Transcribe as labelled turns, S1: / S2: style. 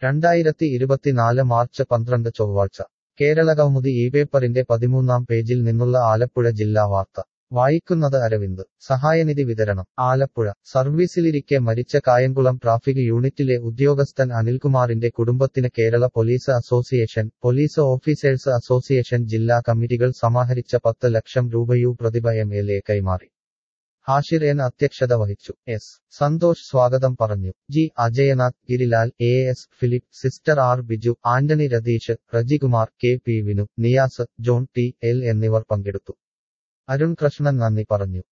S1: രണ്ടായിരത്തി ഇരുപത്തിനാല് മാർച്ച് പന്ത്രണ്ട് ചൊവ്വാഴ്ച കേരളകൗമുദി ഈ പേപ്പറിന്റെ പതിമൂന്നാം പേജിൽ നിന്നുള്ള ആലപ്പുഴ ജില്ലാ വാർത്ത വായിക്കുന്നത് അരവിന്ദ് സഹായനിധി വിതരണം ആലപ്പുഴ സർവീസിലിരിക്കെ മരിച്ച കായംകുളം ട്രാഫിക് യൂണിറ്റിലെ ഉദ്യോഗസ്ഥൻ അനിൽകുമാറിന്റെ കുടുംബത്തിന് Kerala police association police officers association ജില്ലാ കമ്മിറ്റികൾ സമാഹരിച്ച പത്ത് ലക്ഷം രൂപയു പ്രതിഭ എം എൽ എ കൈമാറി ഹാഷിർ എൻ അധ്യക്ഷത വഹിച്ചു എസ് സന്തോഷ് സ്വാഗതം പറഞ്ഞു G Ajayanath Girilal A S Philip sister R Biju Antony Ratheesh Rejikumar K P Vinu Niyas John T L എന്നിവർ പങ്കെടുത്തു അരുൺ കൃഷ്ണൻ നന്ദി പറഞ്ഞു